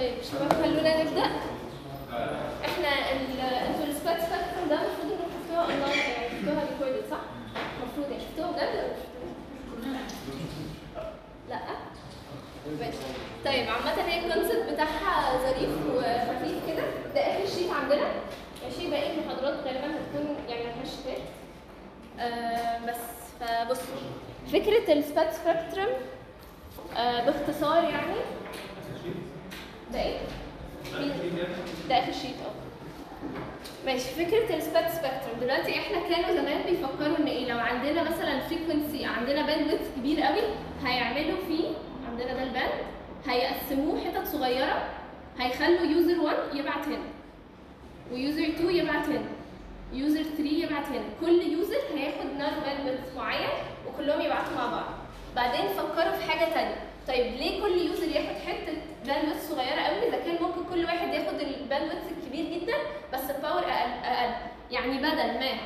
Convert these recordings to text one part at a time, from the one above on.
طيب شباب خلونا نبدا احنا ال- انتوا السبات سبيكتروم ده المفروض انكم شفتوها اونلاين يعني شفتوها ريكوردد صح؟ المفروض يعني شفتوها بجد ولا مش شفتوها؟ لا ماشي طيب عامة هي الكونسيبت بتاعها ظريف وخفيف كده ده اخر شيت عندنا ماشي باقي المحاضرات غالبا هتكون يعني ملهاش شتات آه بس فبصوا فكرة السبات سبيكتروم آه باختصار يعني ده ايه؟ مين؟ ده اخر شيت اه ماشي فكره السبات سبيكتروم دلوقتي احنا كانوا زمان بيفكروا ان ايه لو عندنا مثلا فريكونسي عندنا باند ويدث كبير قوي هيعملوا فيه عندنا ده الباند هيقسموه حتت صغيره هيخلوا يوزر 1 يبعت هنا ويوزر 2 يبعت هنا يوزر 3 يبعت هنا كل يوزر هياخد نار باند ويدث معين وكلهم يبعتوا مع بعض بعدين فكروا في حاجه تانية طيب ليه كل يوزر ياخد حته باندويث صغيره قوي اذا كان ممكن كل واحد ياخد الباندويث الكبير جدا بس الباور اقل اقل يعني بدل ما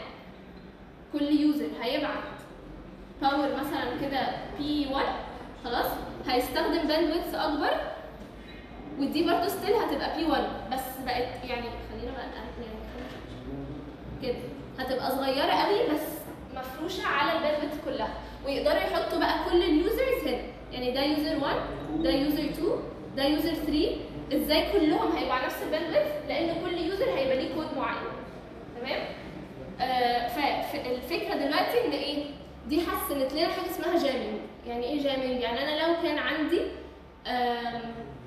كل يوزر هيبعت باور مثلا كده بي 1 خلاص هيستخدم باندويث اكبر ودي برضه ستيل هتبقى بي 1 بس بقت يعني خلينا بقى يعني كده هتبقى صغيره قوي بس مفروشه على الباندويث كلها ويقدروا يحطوا بقى كل اليوزرز هنا يعني ده يوزر 1 ده يوزر 2 ده يوزر 3 ازاي كلهم هيبقوا على نفس الباندويث لان كل يوزر هيبقى ليه كود معين تمام آه فالفكره دلوقتي ان ايه دي حسنت لنا حاجه اسمها جامينج يعني ايه جامينج يعني انا لو كان عندي آم،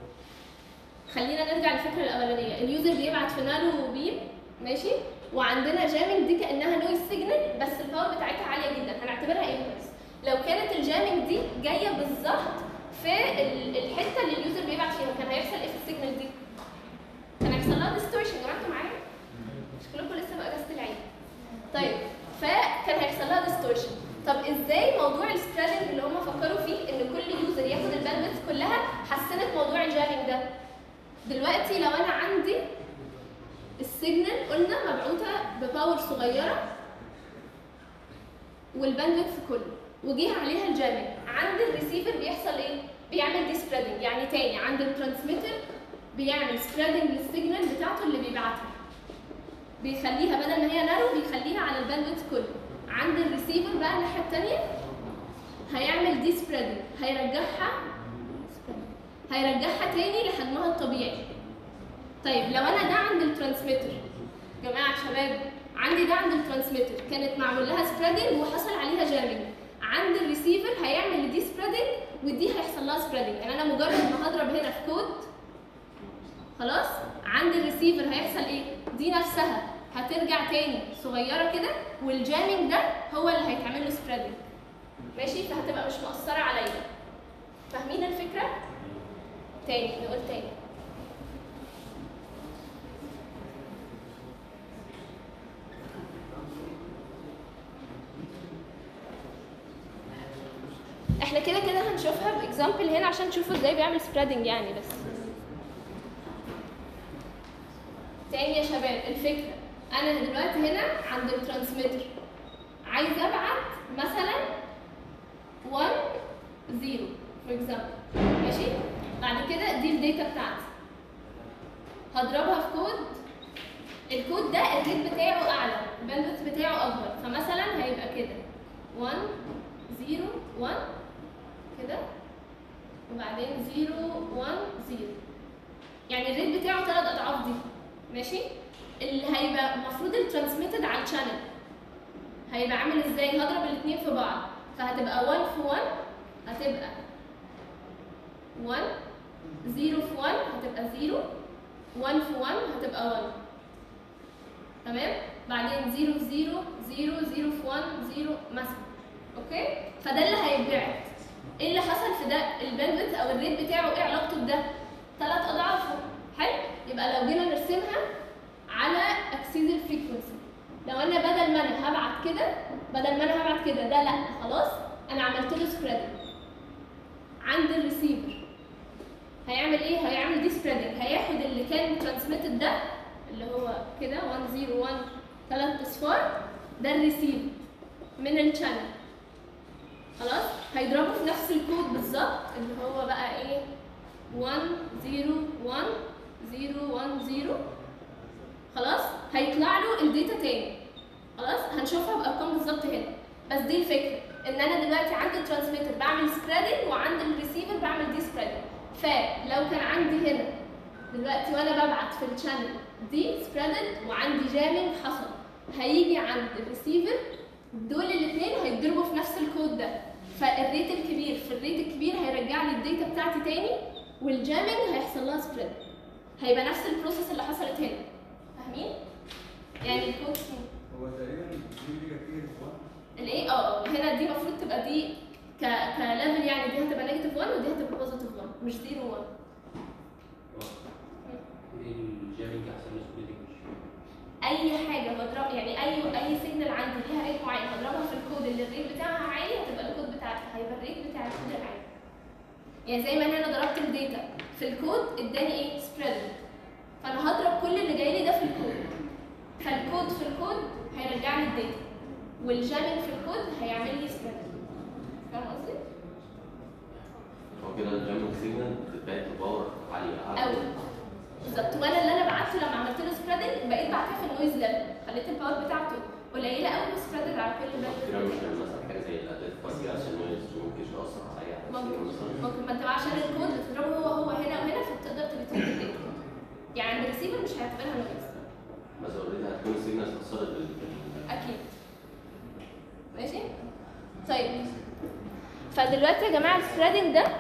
خلينا نرجع للفكره الاولانيه اليوزر بيبعت في نانو بيم ماشي وعندنا جامينج دي كانها نويز سيجنال بس الباور بتاعتها عاليه جدا هنعتبرها امبلس لو كانت الجامينج دي جايه بالظبط في ال- الحته اللي اليوزر بيبعت فيها كان هيحصل ايه في السيجنال دي؟ كان هيحصل لها ديستورشن يا جماعه انتوا معايا؟ مش كلكم لسه بقى اجازه العيد. طيب فكان هيحصل لها ديستورشن طب ازاي موضوع السبريدنج اللي هم فكروا فيه ان كل يوزر ياخد الباندويث كلها حسنت موضوع الجامينج ده دلوقتي لو انا عندي السيجنال قلنا مبعوثه بباور صغيره والباندويث كله وجه عليها الجامد عند الريسيفر بيحصل ايه بيعمل دي سبريدنج يعني تاني عند الترانسميتر بيعمل سبريدنج للسيجنال بتاعته اللي بيبعتها بيخليها بدل ما هي نارو بيخليها على الباندويث كله عند الريسيفر بقى الناحيه التانيه هيعمل دي سبريدنج هيرجعها هيرجعها تاني لحجمها الطبيعي طيب لو انا ده عند الترانسميتر جماعه شباب عندي ده عند الترانسميتر كانت معمول لها سبريدنج وحصل عليها جامنج عند الريسيفر هيعمل دي سبريدنج ودي هيحصل لها سبريدنج يعني انا مجرد ما هضرب هنا في كود خلاص عند الريسيفر هيحصل ايه دي نفسها هترجع تاني صغيره كده والجامنج ده هو اللي هيتعمل له سبريدنج ماشي فهتبقى مش مؤثره عليا فاهمين الفكره تاني نقول تاني احنا كده كده هنشوفها باكزامبل هنا عشان تشوفوا ازاي بيعمل سبريدنج يعني بس تاني يا شباب الفكره انا دلوقتي هنا عند الترانسميتر عايزه ابعت مثلا 1 0 فور اكزامبل ماشي بعد كده دي الداتا بتاعتي هضربها في كود الكود ده الريت بتاعه اعلى الباندويث بتاعه اكبر فمثلا هيبقى كده 1 0 1 كده وبعدين 0 1 0 يعني الريت بتاعه ثلاث اضعاف دي ماشي اللي هيبقى المفروض الترانسميتد على الشانل هيبقى عامل ازاي هضرب الاثنين في بعض فهتبقى 1 في 1 هتبقى 1 0 في 1 هتبقى 0 1 في 1 هتبقى 1 تمام بعدين 0 في 0 0 0 في 1 0 مثلا اوكي فده اللي هيتبعت ايه اللي حصل في ده الباندويث او الريت بتاعه ايه علاقته بده ثلاث اضعافه حلو يبقى لو جينا نرسمها على اكسيس الفريكونسي لو انا بدل ما انا هبعت كده بدل ما انا هبعت كده ده لا خلاص انا عملت له سبريدنج عند الريسيفر هيعمل ايه هيعمل دي سبريدنج هياخد اللي كان ترانسميتد ده اللي هو كده 1 0 1 ثلاث اصفار ده الريسيف من الشانل خلاص هيضربه في نفس الكود بالظبط اللي هو بقى ايه 1 0 1 0 1 0 خلاص هيطلع له الداتا تاني خلاص هنشوفها بارقام بالظبط هنا بس دي الفكره ان انا دلوقتي عندي الترانسميتر بعمل سبريدنج وعند الريسيفر بعمل دي سبريدنج فلو كان عندي هنا دلوقتي وانا ببعت في الشانل دي سبريدد وعندي جامنج حصل هيجي عند الريسيفر دول الاثنين هيتضربوا في نفس الكود ده فالريت الكبير في الريت الكبير هيرجع لي الداتا بتاعتي تاني والجامنج هيحصل لها سبريد هيبقى نفس البروسيس اللي حصلت هنا فاهمين؟ يعني الكود هو تقريبا دي اللي كانت فيه اخوان الايه اه هنا دي المفروض تبقى دي ك كليفل يعني دي هتبقى نيجاتيف 1 ودي هتبقى بوزيتيف 1 مش 0 1 الجامنج احسن من السبليتنج اي حاجه بضرب يعني اي اي سيجنال عندي ليها ريت معين هضربها في الكود اللي الريت بتاعها عالي هتبقى الكود بتاعتي هيبقى الريت بتاع الكود العالي يعني زي ما انا هنا ضربت الداتا في الكود اداني ايه سبريد فانا هضرب كل اللي جاي لي ده في الكود فالكود في الكود هيرجع لي الداتا والجامل في الكود هيعمل لي سبريد فاهم قصدي؟ هو كده الجامنج سيجنال بقت باور عاليه قوي بالظبط وانا اللي انا بعته لما عملت له سبريدنج بقيت بعتها في النويز ليفل خليت الباور بتاعته قليله قوي وسبريدد على كل كده باقي مش مثلا حاجه زي الاداة فاسيه عشان ما ممكن تاثر على اي حاجه ممكن مثلا ممكن ما انت بقى عشان الكود بتضربه هو هو هنا وهنا فبتقدر تريتريف الداتا يعني عند الريسيفر مش هيعتبرها نويز بس اوريدي هتكون السيجنال اتاثرت بال بال- اكيد ماشي طيب فدلوقتي يا جماعه السبريدنج ده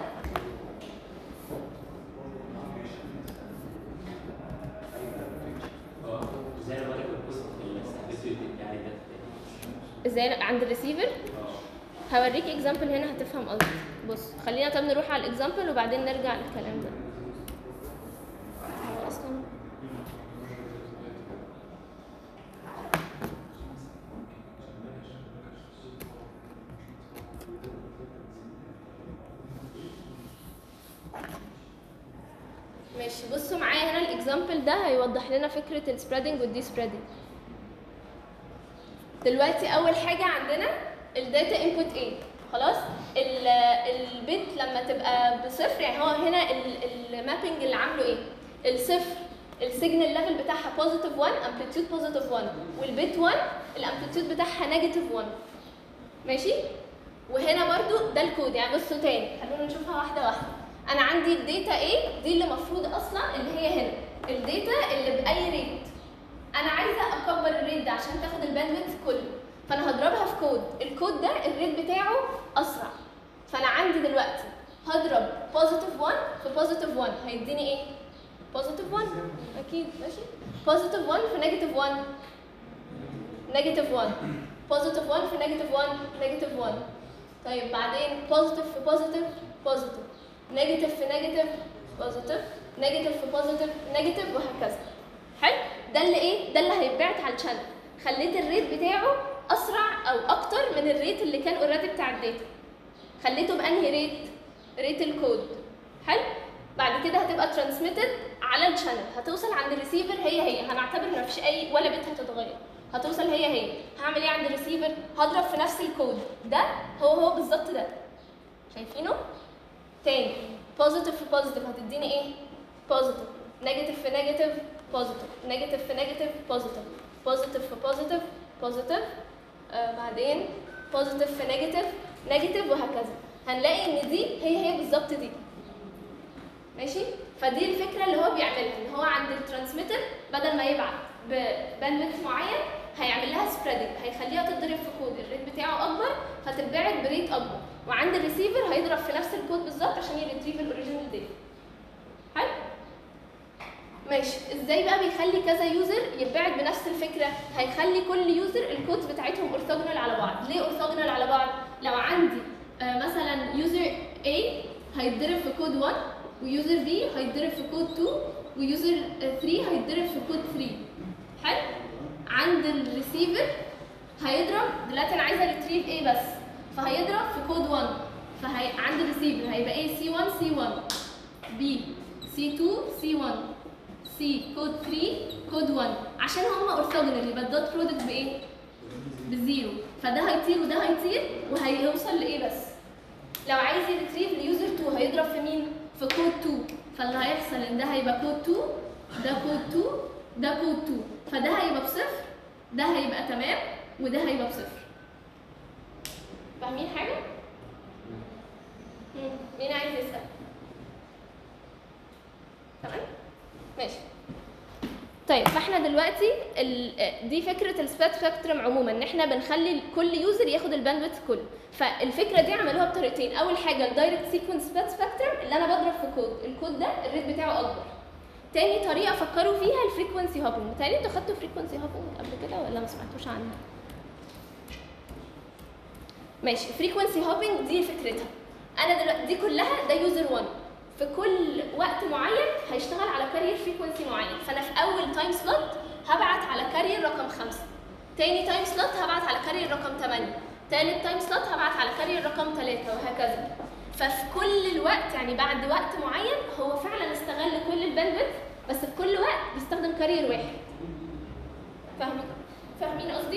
ازاي انا بقى القصه الاستاتيستيك بتاعي ده ازاي عند الريسيفر هوريك اكزامبل هنا هتفهم قصدي بص خلينا طب نروح على الاكزامبل وبعدين نرجع للكلام ده هو اصلا ماشي بصوا معايا هنا الاكزامبل ده هيوضح لنا فكره السبريدنج والدي سبريدنج دلوقتي اول حاجه عندنا الداتا انبوت ايه خلاص ال- البت لما تبقى بصفر يعني هو هنا المابنج اللي عامله ايه الصفر السيجنال ليفل بتاعها بوزيتيف 1 امبليتيود بوزيتيف 1 والبت 1 الامبليتيود بتاعها نيجاتيف 1 ماشي وهنا برضو ده الكود يعني بصوا تاني خلونا نشوفها واحده واحده انا عندي الداتا ايه دي اللي المفروض اصلا اللي هي هنا الداتا اللي باي ريت انا عايزه اكبر الريت ده عشان تاخد الباندويث كله فانا هضربها في كود الكود ده الريت بتاعه اسرع فانا عندي دلوقتي هضرب بوزيتيف 1 في بوزيتيف 1 هيديني ايه بوزيتيف 1 اكيد ماشي بوزيتيف 1 في نيجاتيف 1 نيجاتيف 1 بوزيتيف 1 في نيجاتيف 1 نيجاتيف 1 طيب بعدين بوزيتيف في بوزيتيف بوزيتيف نيجاتيف في نيجاتيف بوزيتيف نيجاتيف في بوزيتيف نيجاتيف وهكذا حلو ده اللي ايه ده اللي هيتبعت على الشانل خليت الريت بتاعه اسرع او اكتر من الريت اللي كان اوريدي بتاع الداتا خليته بانهي ريت ريت الكود حلو بعد كده هتبقى ترانسميتد على الشانل هتوصل عند الريسيفر هي هي هنعتبر ان مفيش اي ولا بت هتتغير هتوصل هي هي هعمل ايه عند الريسيفر هضرب في نفس الكود ده هو هو بالظبط ده شايفينه تاني بوزيتيف في بوزيتيف هتديني ايه بوزيتيف نيجاتيف في نيجاتيف بوزيتيف نيجاتيف في نيجاتيف بوزيتيف بوزيتيف في بوزيتيف بوزيتيف آه بعدين بوزيتيف في نيجاتيف نيجاتيف وهكذا هنلاقي ان دي هي هي بالظبط دي ماشي فدي الفكره اللي هو بيعملها ان هو عند الترانسميتر بدل ما يبعت بباندويث معين هيعمل لها سبريدنج هيخليها تضرب في كود الريت بتاعه اكبر فتتبعت بريت اكبر وعند الريسيفر هيضرب في نفس الكود بالظبط عشان يريتريف الاوريجينال داتا حلو ماشي ازاي بقى بيخلي كذا يوزر يتبعت بنفس الفكره هيخلي كل يوزر الكودز بتاعتهم اورثوجونال على بعض ليه اورثوجونال على بعض لو عندي آه مثلا يوزر A هيتضرب في كود 1 ويوزر B هيتضرب في كود 2 ويوزر 3 هيتضرب في كود 3 حلو عند الريسيفر هيضرب دلوقتي انا عايزه ريتريف A بس فهيضرب في كود 1 فهي عند الريسيفر هيبقى ايه C1 C1 B C2 C1 سي كود 3 كود 1 عشان هم اورثوجونال يبقى الدوت برودكت بايه؟ بزيرو فده هيطير وده هيطير وهيوصل لايه بس؟ لو عايز يريتريف ليوزر 2 هيضرب في مين؟ في كود 2 فاللي هيحصل ان ده هيبقى كود 2 ده كود 2 ده كود 2 فده هيبقى بصفر ده هيبقى تمام وده هيبقى بصفر فاهمين حاجه مم. مين عايز يسال تمام ماشي طيب فاحنا دلوقتي ال- دي فكره السبات سبيكترم عموما ان احنا بنخلي كل يوزر ياخد الباندويث كله فالفكره دي عملوها بطريقتين اول حاجه الدايركت سيكونس سبات سبيكترم اللي انا بضرب في كود الكود ده الريت بتاعه اكبر تاني طريقه فكروا فيها الفريكونسي هوبنج متهيألي انتوا خدتوا فريكونسي هوبنج قبل كده ولا ما سمعتوش عنها ماشي فريكونسي هوبنج دي فكرتها انا دلوقتي دي كلها ده يوزر 1 في كل وقت معين هيشتغل على كارير فريكونسي معين فانا في اول تايم سلوت هبعت على كارير رقم 5 تاني تايم سلوت هبعت على كارير رقم 8 تالت تايم سلوت هبعت على كارير رقم 3 وهكذا ففي كل الوقت يعني بعد وقت معين هو فعلا استغل كل الباندويث بس في كل وقت بيستخدم كارير واحد فاهمين فاهمين قصدي؟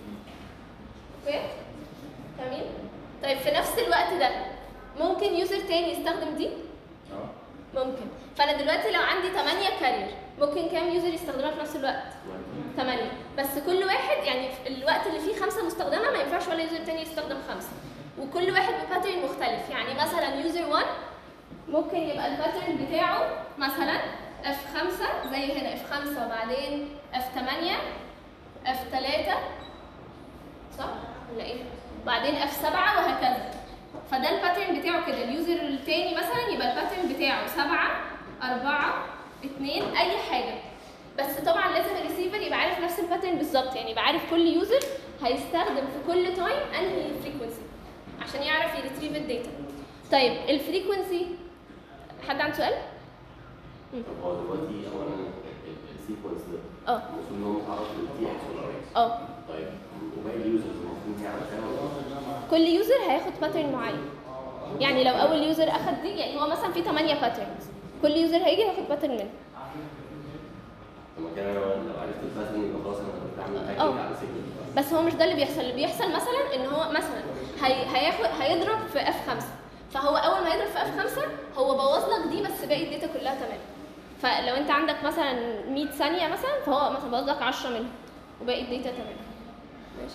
اوكي؟ فاهمين؟ طيب في نفس الوقت ده ممكن يوزر تاني يستخدم دي؟ ممكن فانا دلوقتي لو عندي 8 كارير ممكن كام يوزر يستخدمها في نفس الوقت؟ 8 بس كل واحد يعني في الوقت اللي فيه خمسه مستخدمه ما ينفعش ولا يوزر تاني يستخدم خمسه وكل واحد بباترن مختلف يعني مثلا يوزر 1 ممكن يبقى الباترن بتاعه مثلا اف 5 زي هنا اف 5 وبعدين اف 8 اف 3 صح ولا ايه؟ وبعدين اف 7 وهكذا فده الباترن بتاعه كده اليوزر التاني مثلا يبقى الباترن بتاعه 7 4 2 اي حاجه بس طبعا لازم الريسيفر يبقى عارف نفس الباترن بالظبط يعني يبقى عارف كل يوزر هيستخدم في كل تايم انهي فريكونسي عشان يعرف يريتريف الداتا طيب الفريكونسي حد عنده سؤال؟ طب هو دلوقتي اولا السيكونس ده اه المفروض ان هو متعرف للتي اكس ولا اكس اه طيب وباقي اليوزرز المفروض يعمل كده ولا لا؟ كل يوزر هياخد باترن معين يعني لو اول يوزر اخد دي يعني هو مثلا في 8 باترنز كل يوزر هيجي ياخد باترن منه لما كان انا لو عرفت الباترن يبقى خلاص انا بعمل اه. اكيد على سيجنال بس هو مش ده اللي بيحصل اللي بيحصل مثلا ان هو مثلا هي هياخد هيضرب في اف 5 فهو اول ما يضرب في اف 5 هو بوظ لك دي بس باقي الداتا كلها تمام فلو انت عندك مثلا 100 ثانيه مثلا فهو مثلا بوظ لك 10 منهم وباقي الداتا تمام ماشي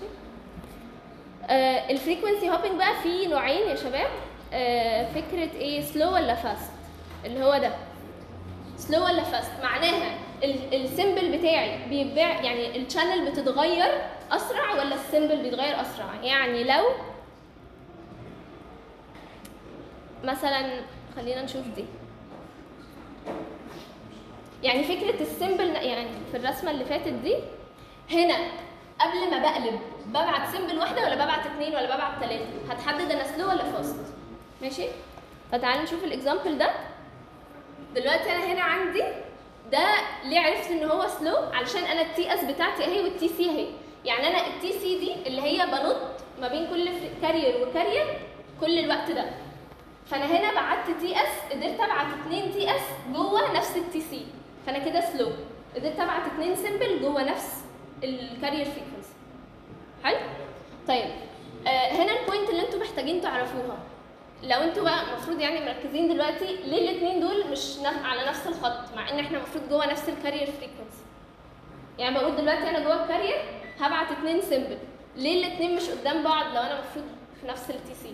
آه الفريكونسي هوبنج بقى في نوعين يا شباب آه فكره ايه سلو ولا فاست اللي هو ده سلو ولا فاست معناها السيمبل بتاعي بيتباع يعني الشانل بتتغير اسرع ولا السيمبل بيتغير اسرع يعني لو مثلا خلينا نشوف دي يعني فكره السيمبل يعني في الرسمه اللي فاتت دي هنا قبل ما بقلب ببعت سيمبل واحده ولا ببعت اتنين ولا ببعت تلاته هتحدد انا سلو ولا فاست ماشي فتعالوا نشوف الاكزامبل ده دلوقتي انا هنا عندي ده ليه عرفت ان هو سلو علشان انا التي اس بتاعتي اهي والتي سي اهي يعني انا التي سي دي اللي هي بنط ما بين كل كارير وكارير كل الوقت ده فانا هنا بعت تي اس قدرت ابعت 2 تي اس جوه نفس التي سي فانا كده سلو قدرت ابعت 2 سيمبل جوه نفس الكارير فريكونسي حلو طيب آه هنا البوينت اللي انتوا محتاجين تعرفوها لو انتوا بقى المفروض يعني مركزين دلوقتي ليه الاثنين دول مش ن- على نفس الخط مع ان احنا المفروض جوه نفس الكارير فريكونسي يعني بقول دلوقتي انا جوه الكارير هبعت اتنين سيمبل ليه الاثنين مش قدام بعض لو انا المفروض في نفس التي سي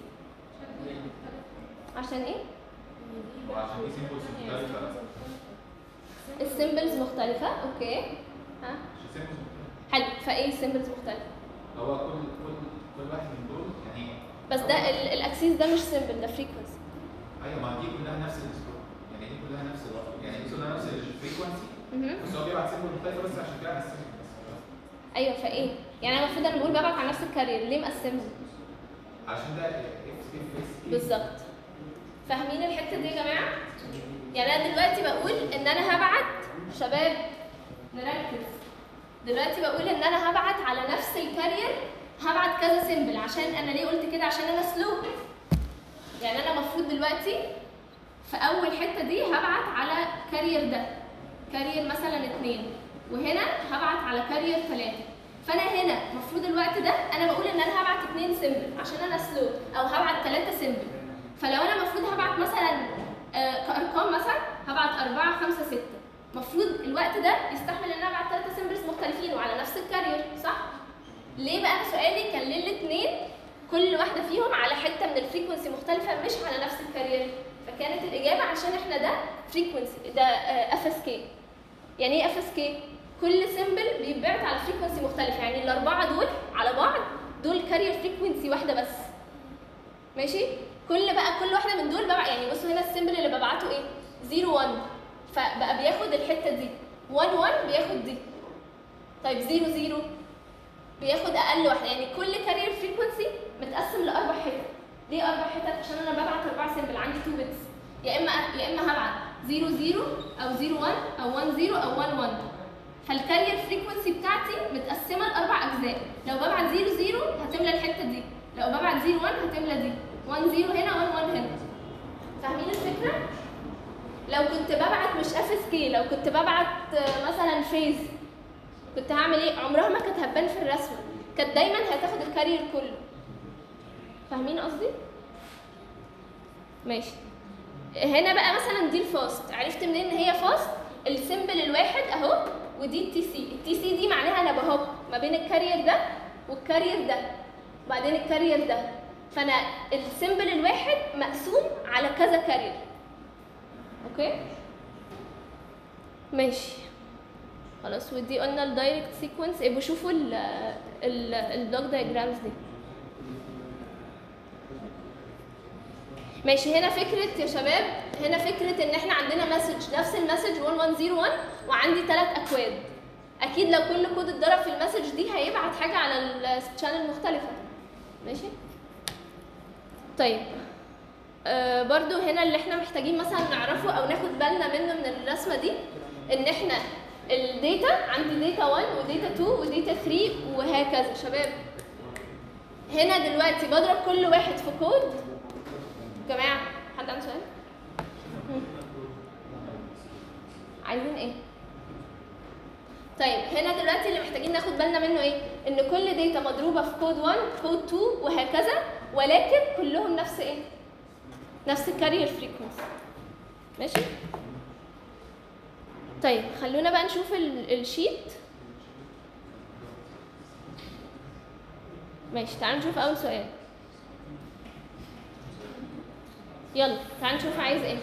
عشان ايه وعشان دي سيمبلز مختلفة السيمبلز مختلفه اوكي ها عشان سيمبلز مختلفة حلو فايه السيمبلز مختلفه هو كل كل كل واحد من دول يعني بس ده ال- الاكسيس ده مش سيمبل ده فريكونسي ايوه ما دي كلها نفس السكور يعني دي كلها نفس الوقت يعني دي كلها نفس الفريكونسي بس هو بيبعت سيمبل مختلفة بس عشان كده قسمهم بس ايوه فايه يعني انا المفروض انا بقول ببعت على نفس الكارير ليه مقسمهم عشان ده اف اف اس بالظبط فاهمين الحته دي يا جماعه يعني انا دلوقتي بقول ان انا هبعت شباب نركز دلوقتي بقول ان انا هبعت على نفس الكارير هبعت كذا سيمبل عشان انا ليه قلت كده عشان انا سلو يعني انا المفروض دلوقتي في اول حته دي هبعت على كارير ده كارير مثلا اتنين وهنا هبعت على كارير تلاته فانا هنا المفروض الوقت ده انا بقول ان انا هبعت اتنين سيمبل عشان انا سلو او هبعت تلاته سيمبل فلو انا المفروض هبعت مثلا آه، كارقام مثلا هبعت والوقت ده يستحمل ان انا ابعت ثلاثه سيمبلز مختلفين وعلى نفس الكارير صح ليه بقى أنا سؤالي كان ليه الاثنين كل واحده فيهم على حته من الفريكونسي مختلفه مش على نفس الكارير فكانت الاجابه عشان احنا ده فريكونسي ده اف اس كي يعني ايه اف اس كي كل سيمبل بيتبعت على فريكونسي مختلف يعني الاربعه دول على بعض دول كارير فريكونسي واحده بس ماشي كل بقى كل واحده من دول بقى يعني بصوا هنا السيمبل اللي ببعته ايه 0 1 فبقى بياخد الحته دي 1 1 بياخد دي طيب 0 0 بياخد اقل واحده يعني كل كارير فريكونسي متقسم لاربع حتت ليه اربع حتت عشان انا ببعت اربع سيمبل عندي 2 بيتس يا اما يا اما هبعت 0 0 او 0 1 او 1 0 او 1 1 فالكارير فريكونسي بتاعتي متقسمه لاربع اجزاء لو ببعت 0 0 هتملى الحته دي لو ببعت 0 1 هتملى دي 1 0 هنا 1 1 هنا فاهمين الفكره لو كنت ببعت مش اف اس كي لو كنت ببعت آه، مثلا فيز كنت هعمل ايه عمرها ما كانت هتبان في الرسمه كانت دايما هتاخد الكارير كله فاهمين قصدي ماشي هنا بقى مثلا دي الفاست عرفت منين ان هي فاست السيمبل الواحد اهو ودي التي سي التي سي دي معناها انا بهوب ما بين الكارير ده والكارير ده وبعدين الكارير ده فانا السيمبل الواحد مقسوم على كذا كارير اوكي ماشي خلاص ودي قلنا الدايركت سيكونس ابقوا شوفوا ال ال البلوك دايجرامز دي ماشي هنا فكرة يا شباب هنا فكرة ان احنا عندنا مسج نفس المسج 1101 وعندي ثلاث اكواد اكيد لو كل كود اتضرب في المسج دي هيبعت حاجة على الشانل مختلفة ماشي طيب آه برضو هنا اللي احنا محتاجين مثلا نعرفه او ناخد بالنا منه من الرسمة دي ان احنا الداتا عندي داتا 1 وداتا 2 وداتا 3 وهكذا شباب هنا دلوقتي بضرب كل واحد في كود جماعة حد عنده سؤال؟ مم. عايزين ايه؟ طيب هنا دلوقتي اللي محتاجين ناخد بالنا منه ايه؟ ان كل داتا مضروبة في كود 1 كود 2 وهكذا ولكن كلهم نفس ايه؟ نفس الكارير فريكونسي ماشي؟ طيب خلونا بقى نشوف ال- الشيت ماشي تعالوا نشوف اول سؤال يلا تعالوا نشوف عايز ايه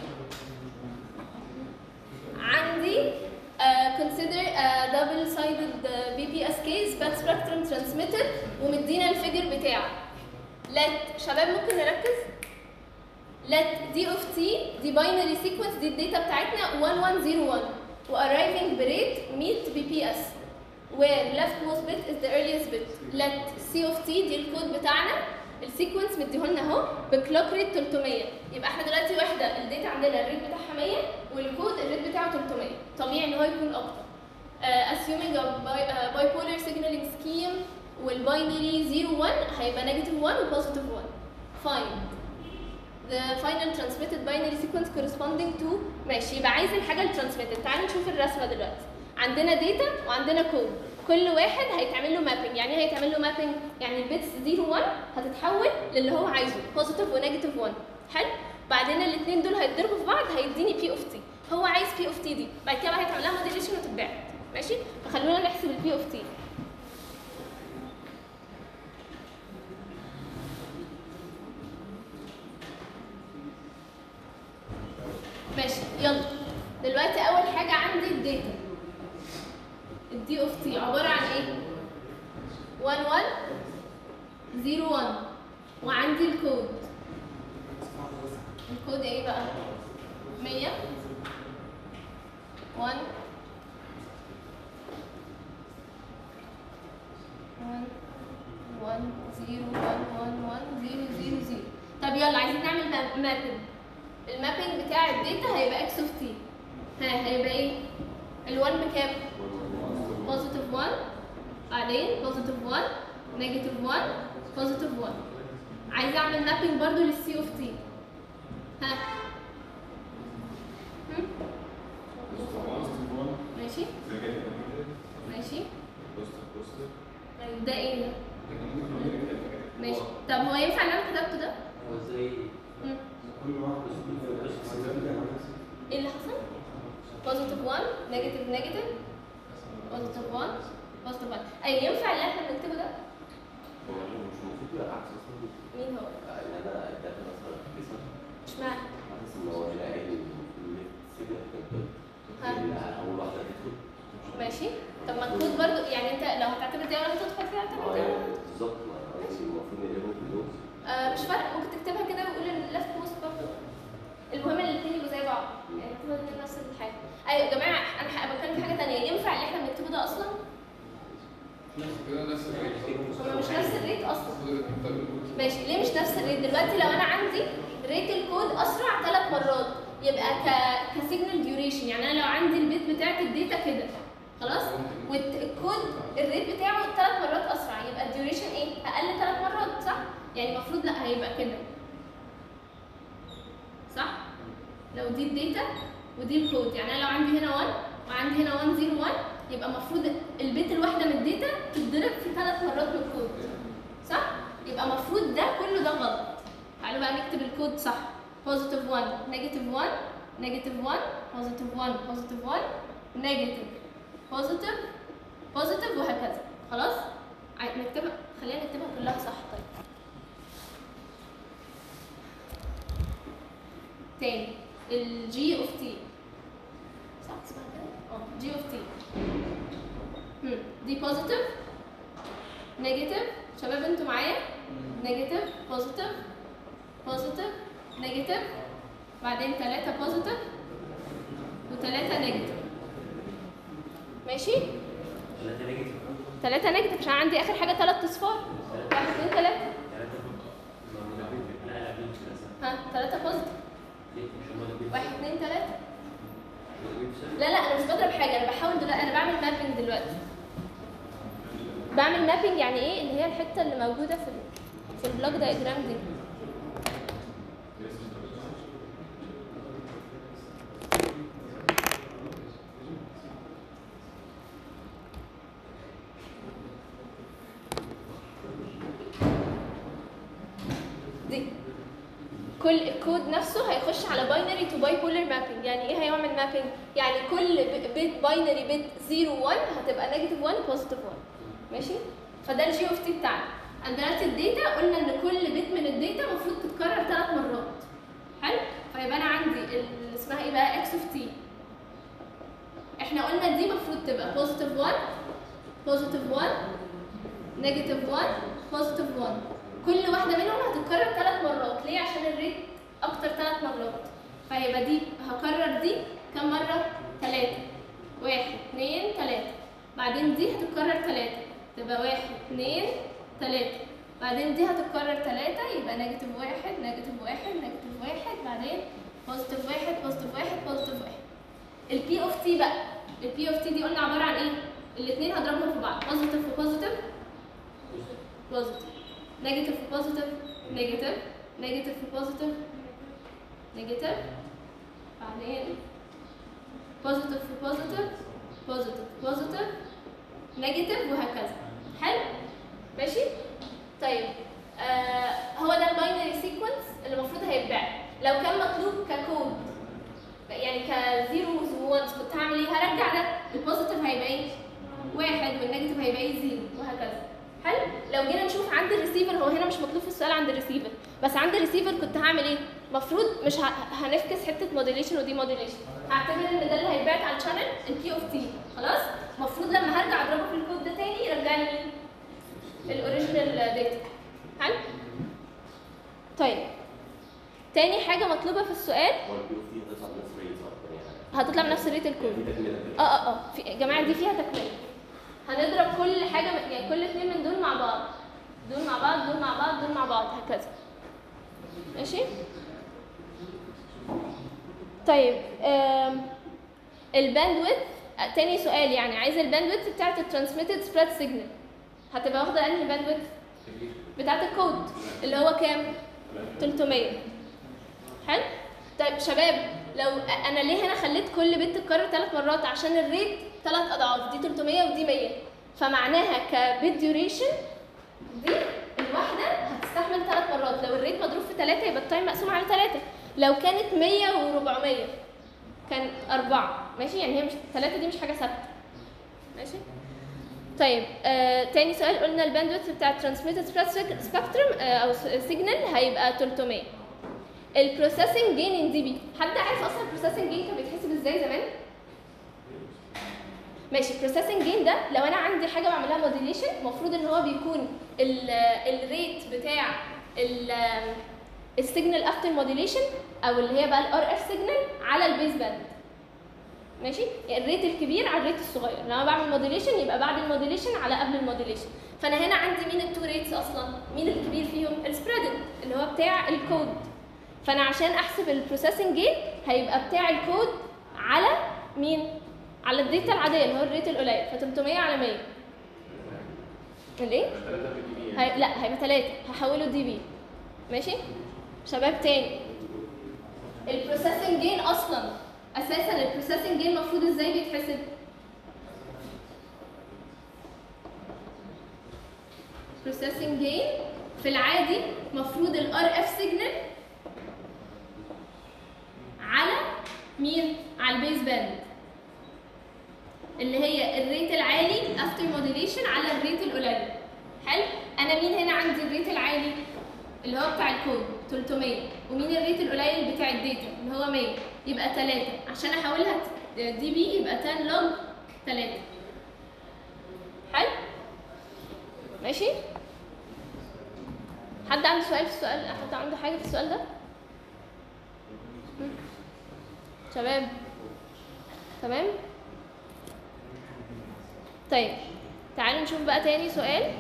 عندي uh, consider a double sided uh, BPSK spat spectrum transmitted ومدينا الفيجر بتاعه let شباب ممكن نركز let d of t دي binary sequence دي الداتا بتاعتنا 1101 و arriving بريت 100 BPS where leftmost bit is the earliest bit let c of t دي الكود بتاعنا السيكونس مديهولنا اهو بكلوك ريت 300 يبقى احنا دلوقتي واحده الداتا عندنا الريت بتاعها 100 والكود الريت بتاعه 300 طبيعي ان هو يكون اكتر uh, assuming a bi uh, bipolar signaling scheme والباينري 0 1 هيبقى نيجاتيف 1 وبوزيتيف 1 find the final transmitted binary sequence corresponding to ماشي يبقى عايز الحاجه الترانسميتد تعالوا نشوف الرسمه دلوقتي عندنا داتا وعندنا كود كل واحد هيتعمل له مابنج يعني ايه هيتعمل له مابنج يعني البيتس 0 1 هتتحول للي هو عايزه بوزيتيف ونيجاتيف 1 حلو بعدين الاثنين دول هيتضربوا في بعض هيديني بي اوف تي هو عايز بي اوف تي دي بعد كده بقى هيتعمل لها موديليشن وتتباع ماشي فخلونا نحسب البي اوف تي ماشي يلا دلوقتي اول حاجه عندي الداتا الدي اوف تي عباره عن ايه 1 1 0 1 وعندي الكود الكود ايه بقى 100 1 1 1 0 1 1 1 0 0 0 طب يلا عايزين نعمل مابنج المابنج بتاع الداتا هيبقى اكس اوف تي ها هيبقى ايه ال1 بكام بوزيتيف 1 بعدين بوزيتيف 1 نيجاتيف 1 بوزيتيف 1 عايزه اعمل مابنج برضو للسي اوف تي ها هم؟ ماشي ماشي طيب ده ايه ده ماشي طب هو ينفع اللي انا كتبته ده هو زي هم؟ كل واحد ايه اللي حصل بوزيتيف 1 نيجاتيف نيجاتيف بوزيتيف 1 بوزيتيف 1 ايوه ينفع اللي احنا بنكتبه ده هو مش المفروض يبقى العكس اصلا مين هو ان انا الداتا مثلا بتكسر اشمعنى حاسس ان هو هنا قايل سيجنال ها. اول واحده تدخل ماشي طب ما الكود برضو يعني انت لو هتعتبر دي ولا هتدخل فيها اه هتعتبر دي يعني ولا بالظبط ما أنا قصدي المفروض نقلبهم كلهم آه مش فارق ممكن تكتبها كده وقول الليفت بوست برضو المهم ان الاثنين يبقوا زي بعض يعني تبقى الاثنين نفس الحاجه ايوه يا جماعه انا ح- بتكلم في حاجه ثانيه ينفع اللي احنا بنكتبه ده اصلا كده نفس الريت هو مش نفس الريت اصلا ماشي ليه مش نفس الريت دلوقتي لو انا عندي ريت الكود اسرع ثلاث مرات يبقى ك كسيجنال ديوريشن يعني انا لو عندي البيت بتاعت الداتا كده خلاص والكود الريت بتاعه ثلاث مرات اسرع يبقى الديوريشن ايه اقل ثلاث مرات صح يعني المفروض لا هيبقى كده صح لو دي الداتا ودي الكود يعني انا لو عندي هنا 1 وعندي هنا 101 يبقى المفروض البيت الواحده من الداتا تتضرب في ثلاث مرات من الكود صح يبقى المفروض ده كله ده غلط تعالوا بقى نكتب الكود صح positive 1 negative 1 negative 1 positive 1 positive 1 negative positive positive وهكذا خلاص عاي- نكتبها خلينا نكتبها كلها صح طيب تاني الجي اوف تي صح اسمها كده اه جي اوف تي دي بوزيتيف نيجاتيف شباب انتوا معايا نيجاتيف بوزيتيف بوزيتيف نيجاتيف بعدين ثلاثة بوزيتيف وثلاثة نيجاتيف ماشي ثلاثة نيجاتيف ثلاثة نيجاتيف عشان عندي آخر حاجة ثلاث أصفار واحد اثنين ثلاثة ثلاثة لا لا مش كده ها ثلاثة بوزيتيف ليه مش هما اللي واحد اثنين ثلاثة لا لا أنا مش بضرب حاجة أنا بحاول دلوقتي أنا بعمل مابينج دلوقتي بعمل مابينج يعني إيه اللي هي الحتة اللي موجودة في ال- في البلوك دايجرام دي دي كل الكود نفسه هيخش على باينري تو باي بولر مابينج يعني ايه هيعمل مابينج يعني كل بيت باينري بيت 0 1 هتبقى نيجاتيف 1 بوزيتيف 1 ماشي فده الجي اوف تي بتاعنا عندنا الداتا قلنا ان كل بيت من الداتا المفروض تتكرر ثلاث مرات حلو فيبقى انا عندي ال- اسمها ايه بقى اكس اوف تي احنا قلنا دي المفروض تبقى بوزيتيف 1 بوزيتيف 1 نيجاتيف 1 بوزيتيف 1 كل واحده منهم هتتكرر ثلاث مرات ليه عشان الريت اكتر ثلاث مرات فيبقى دي هكرر دي كم مره ثلاثه واحد اثنين ثلاثه بعدين دي هتتكرر ثلاثه تبقى واحد اثنين ثلاثه بعدين دي هتتكرر ثلاثه يبقى نيجاتيف واحد نيجاتيف واحد نيجاتيف واحد بعدين بوزيتيف واحد بوزيتيف واحد بوزيتيف واحد البي اوف تي بقى البي اوف تي دي قلنا عباره عن ايه الاثنين هضربهم في بعض بوزيتيف وبوزيتيف بوزيتيف نيجاتيف وبوزيتيف نيجاتيف نيجاتيف وبوزيتيف نيجاتيف بعدين بوزيتيف وبوزيتيف بوزيتيف بوزيتيف نيجاتيف وهكذا حلو ماشي طيب آه هو ده الباينري سيكونس اللي المفروض هيتباع لو كان مطلوب ككود يعني كزيروز وونز كنت هعمل ايه هرجع ده البوزيتيف هيبقى ايه واحد والنيجاتيف هيبقى ايه زيرو وهكذا حلو لو جينا نشوف عند الريسيفر هو هنا مش مطلوب في السؤال عند الريسيفر بس عند الريسيفر كنت هعمل ايه المفروض مش ه... هنفكس حته موديليشن ودي موديليشن هعتبر ان ده اللي هيتبعت على الشانل البي اوف تي خلاص المفروض لما هرجع اضربه في الكود ده تاني يرجع لي مين الاوريجينال داتا حلو طيب تاني حاجه مطلوبه في السؤال هو البي اوف تي هتطلع بنفس الريت صح؟ يعني هتطلع بنفس ريت الكود في تكمله كده اه اه اه في يا جماعه دي فيها تكمله هنضرب كل حاجه من- يعني كل اتنين من دول مع بعض دول مع بعض دول مع بعض دول مع بعض هكذا ماشي طيب آم، الباندويث آه، تاني سؤال يعني عايز الباندويث بتاعت الترانسميتد سبريد سيجنال هتبقى واخده انهي باندويث بتاعت الكود اللي هو كام 300 حلو طيب شباب لو انا ليه هنا خليت كل بت تتكرر ثلاث مرات عشان الريت ثلاث اضعاف دي 300 ودي 100 فمعناها كبيت ديوريشن دي الواحده هتستحمل ثلاث مرات لو الريت مضروب في ثلاثه يبقى التايم مقسوم على ثلاثه لو كانت 100 و400 كان أربعة ماشي يعني هي مش ثلاثة دي مش حاجة ثابتة ماشي طيب آه تاني سؤال قلنا الباندويث بتاع الترانسميتد سبيكترم آه او سيجنال هيبقى 300 البروسيسنج جين ان دي بي حد عارف اصلا البروسيسنج جين كان بيتحسب ازاي زمان ماشي البروسيسنج جين ده لو انا عندي حاجه بعملها موديليشن المفروض ان هو بيكون الريت بتاع السيجنال افتر موديليشن او اللي هي بقى الار اف سيجنال على البيز باند ماشي يعني الريت الكبير على الريت الصغير لما بعمل موديليشن يبقى بعد الموديليشن على قبل الموديليشن فانا هنا عندي مين التو ريتس اصلا مين الكبير فيهم السبريدد اللي هو بتاع الكود فانا عشان احسب البروسيسنج جين هيبقى بتاع الكود على مين على الداتا العاديه اللي هو الريت القليل ف 300 على 100 الايه هي... لا هيبقى 3 هحوله دي بي ماشي شباب تاني البروسيسنج جين اصلا اساسا البروسيسنج جين المفروض ازاي بيتحسب بروسيسنج جين في العادي مفروض الار اف سيجنال على مين على البيز باند اللي هي الريت العالي افتر موديليشن على الريت القليل حلو انا مين هنا عندي الريت العالي اللي هو بتاع الكود 300 ومين الريت القليل بتاع الداتا اللي هو 100 يبقى 3 عشان احولها دي بي يبقى 10 لوج 3 حلو ماشي حد عنده سؤال في السؤال حد عنده حاجه في السؤال ده مم. شباب تمام طيب تعالوا نشوف بقى تاني سؤال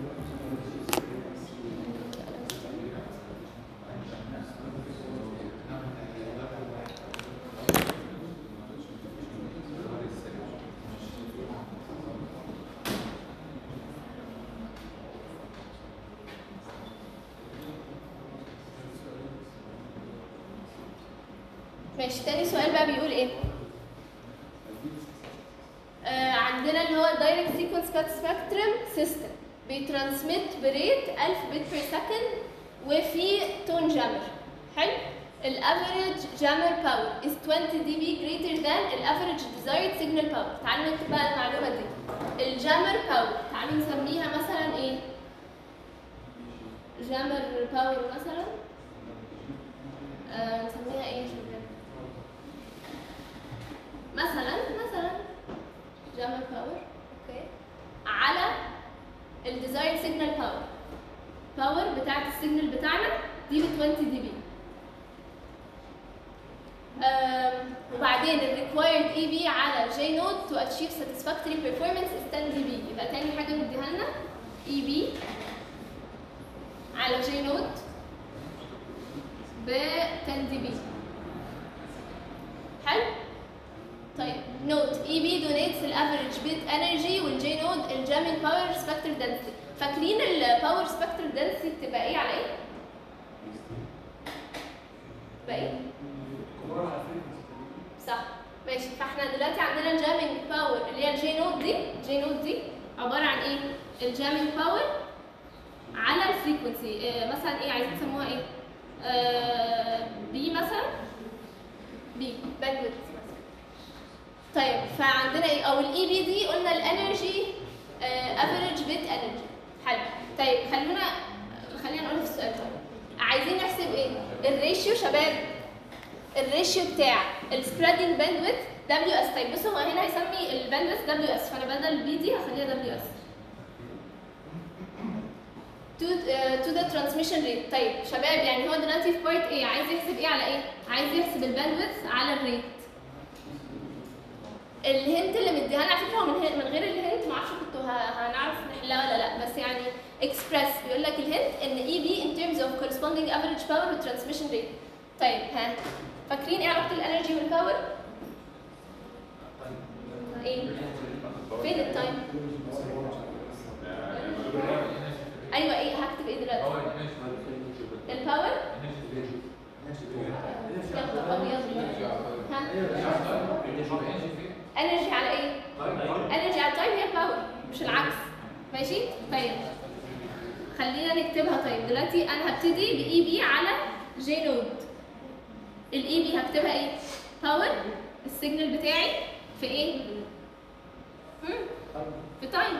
ماشي تاني سؤال بقى بيقول ايه آه عندنا اللي هو الدايركت سيكونس كات سبيكترم سيستم بيترانسميت بريت 1000 بت بير سكند وفي تون جامر حلو الافريج جامر باور is 20 dB greater than الافريج desired signal power تعالوا نكتب بقى المعلومه دي الجامر باور تعالوا نسميها مثلا ايه جامر باور مثلا آه نسميها ايه يا شباب مثلا مثلا جامر باور اوكي على الديزاين سيجنال باور باور بتاعت السيجنال بتاعنا دي ب 20 دي بي وبعدين الريكوايرد اي بي على جي نود تو اتشيف ساتيسفاكتوري بيرفورمانس از 10 دي بي يبقى تاني حاجه مديها لنا اي بي على جي نود ب 10 دي بي حلو طيب نوت اي بي دونيتس الافريج بيت انرجي والجي نود الجامين باور سبكتر دنسيتي فاكرين الباور سبكتر دنسيتي بتبقى ايه على ايه؟ بتبقى ايه؟ صح ماشي فاحنا دلوقتي عندنا الجامينج باور اللي هي الجي نود دي الجي نود دي عباره عن ايه؟ الجامينج باور على الفريكونسي آه مثلا ايه عايزين تسموها ايه؟ آه بي مثلا بي باندويث طيب فعندنا ايه او الاي بي دي قلنا الانرجي افريج بيت انرجي حلو طيب خلونا خلينا نقول في السؤال طيب عايزين نحسب ايه الريشيو شباب الريشيو بتاع السبريدنج باندويث دبليو اس طيب بصوا هو هنا هيسمي الباندويث دبليو اس فانا بدل بي دي هخليها دبليو اس to uh, to the transmission rate طيب شباب يعني هو دلوقتي في بارت ايه عايز يحسب ايه على ايه عايز يحسب الباندويث على الريت الهنت اللي مديها لنا على فكره هو من, من غير الهنت ما اعرفش كنتوا هنعرف نحلها ولا لا بس يعني اكسبرس بيقول لك الهنت ان اي بي ان terms of corresponding average power والترانسميشن ريت طيب ها فاكرين ايه علاقه الانرجي والباور؟ ايه؟ فين التايم؟ ايوه ايه هكتب ايه دلوقتي؟ الباور؟ يا خبر ابيض ها؟ انرجي على ايه؟ انرجي على التايم هي الباور مش العكس ماشي؟ طيب خلينا نكتبها طيب دلوقتي انا هبتدي باي بي على جي نود الاي بي هكتبها ايه؟ باور السيجنال بتاعي في ايه؟ مم، في تايم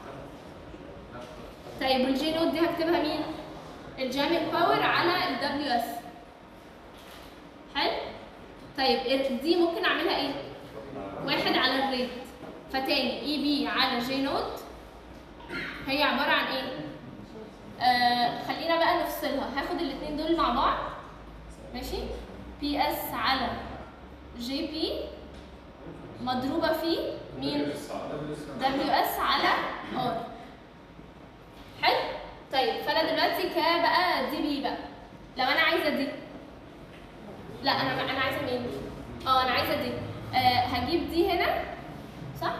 طيب والجي نوت دي هكتبها مين؟ الجامد باور على الدبليو اس حلو؟ طيب ال- دي ممكن اعملها ايه؟ واحد على الريت فتاني اي بي على جي نوت هي عبارة عن ايه؟ آه خلينا بقى نفصلها هاخد الاتنين دول مع بعض ماشي؟ بي اس على جي بي مضروبة في مين؟ دبليو اس على ار حلو؟ طيب فانا دلوقتي كبقى دي بي بقى لو انا عايزة دي لا انا انا عايزة مين؟ اه انا عايزة دي آه هجيب دي هنا صح؟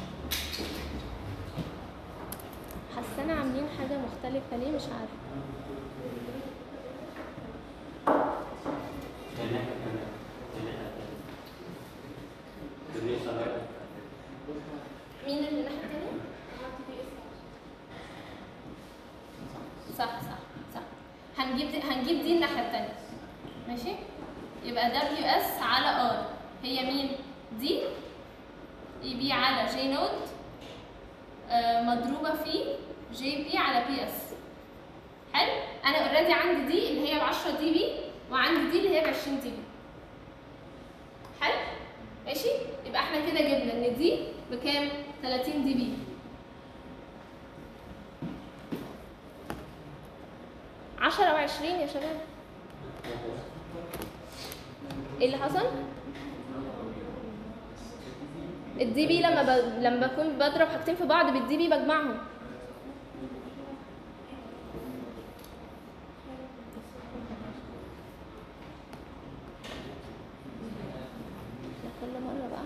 حاسة عاملين حاجة مختلفة ليه مش عارفة الناحية التانية الناحية التانية الدنيا شغالة مين اللي الناحية التانية؟ صح صح صح هنجيب دي هنجيب دي الناحية التانية ماشي؟ يبقى دبليو اس على ار هي مين؟ دي اي بي على جي نود آه، مضروبة في جي بي على بي اس حلو؟ أنا اوريدي عندي دي اللي هي ب 10 دي بي وعندي دي اللي هي ب 20 دي بي حلو؟ ماشي؟ يبقى احنا كده جبنا ان دي بكام؟ 30 دي بي 10 او 20 يا شباب ايه اللي حصل؟ الدي بي لما ب... لما بكون بضرب حاجتين في بعض بالدي بي بجمعهم ده كل مرة بقى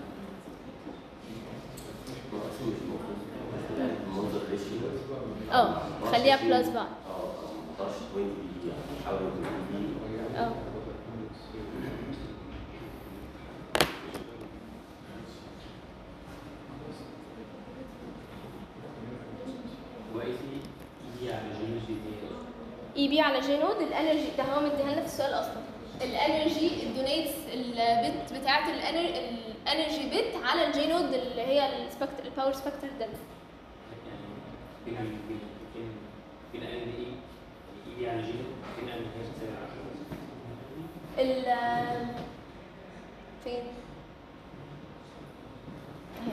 هو اصلا مش المفروض يعني المنظر ريشيو اه خليها بلس بعض اه 18 20 دي يعني حاولوا تجيبوا دي اه كويسي دي على جي جي دي اي بي على جي نود الانرجي ده هو مديها لنا في السؤال اصلا الانرجي الدونيتس البت بتاعت الانر- الانرجي بت على الجي نود اللي هي السبكتر الباور سبكتر ده يعني فين فين فين فين قال ان ايه اي دي على جي فين قال ان هي بتساوي 10 ال فين اهي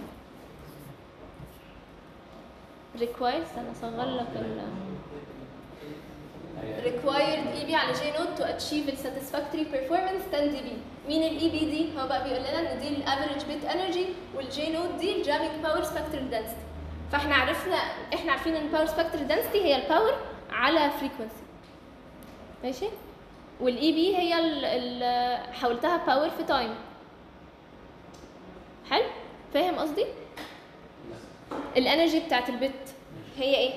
requires انا اصغر لك ال required EB على J node to achieve a satisfactory performance 10 dB مين ال EB دي؟ هو بقى بيقول لنا ان دي ال average bit energy وال J node دي ال jamming power spectral density فاحنا عرفنا احنا عارفين ان power spectral density هي الباور على frequency ماشي؟ والاي بي هي ال ال حولتها باور في تايم حلو فاهم قصدي الانرجي بتاعت البت هي ايه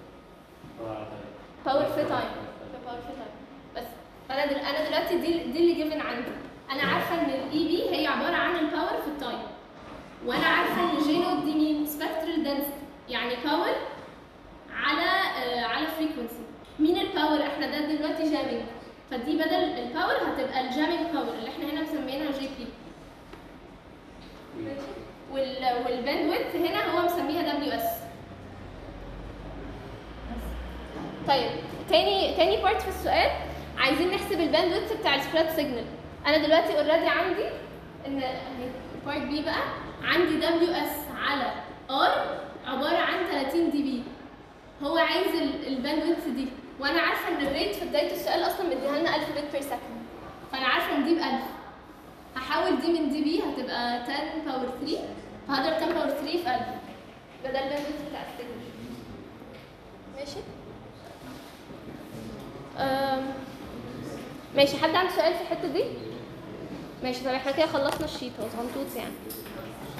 باور في تايم باور في تايم بس فانا دل... انا دلوقتي دي دي اللي جيفن عندي انا عارفه ان الاي بي هي عباره عن الباور في التايم وانا عارفه ان جي نوت دي مين سبكترال دنسيتي يعني باور على آه على فريكونسي مين الباور احنا ده دلوقتي جامينج فدي بدل الباور هتبقى الجامينج باور اللي احنا هنا مسمينها جي بي وال والباندويث هنا هو مسميها دبليو اس طيب تاني تاني بارت في السؤال عايزين نحسب الباندويث بتاع السبريد سيجنال انا دلوقتي اوريدي عندي ان بارت بي بقى عندي دبليو اس على ار عباره عن 30 دي بي هو عايز الباندويث دي وانا عارفه ان الريت في بدايه السؤال اصلا مديها لنا 1000 بت بير سكند فانا عارفه ان دي ب 1000 هحول دي من دي بي هتبقى 10 باور 3 فهضرب 10 باور 3 في 1000 ده ده الباندويث بتاع السيجنال ماشي أم، ماشي حد عنده سؤال في الحته دي ماشي طب احنا كده خلصنا الشيت هو صغنطوط يعني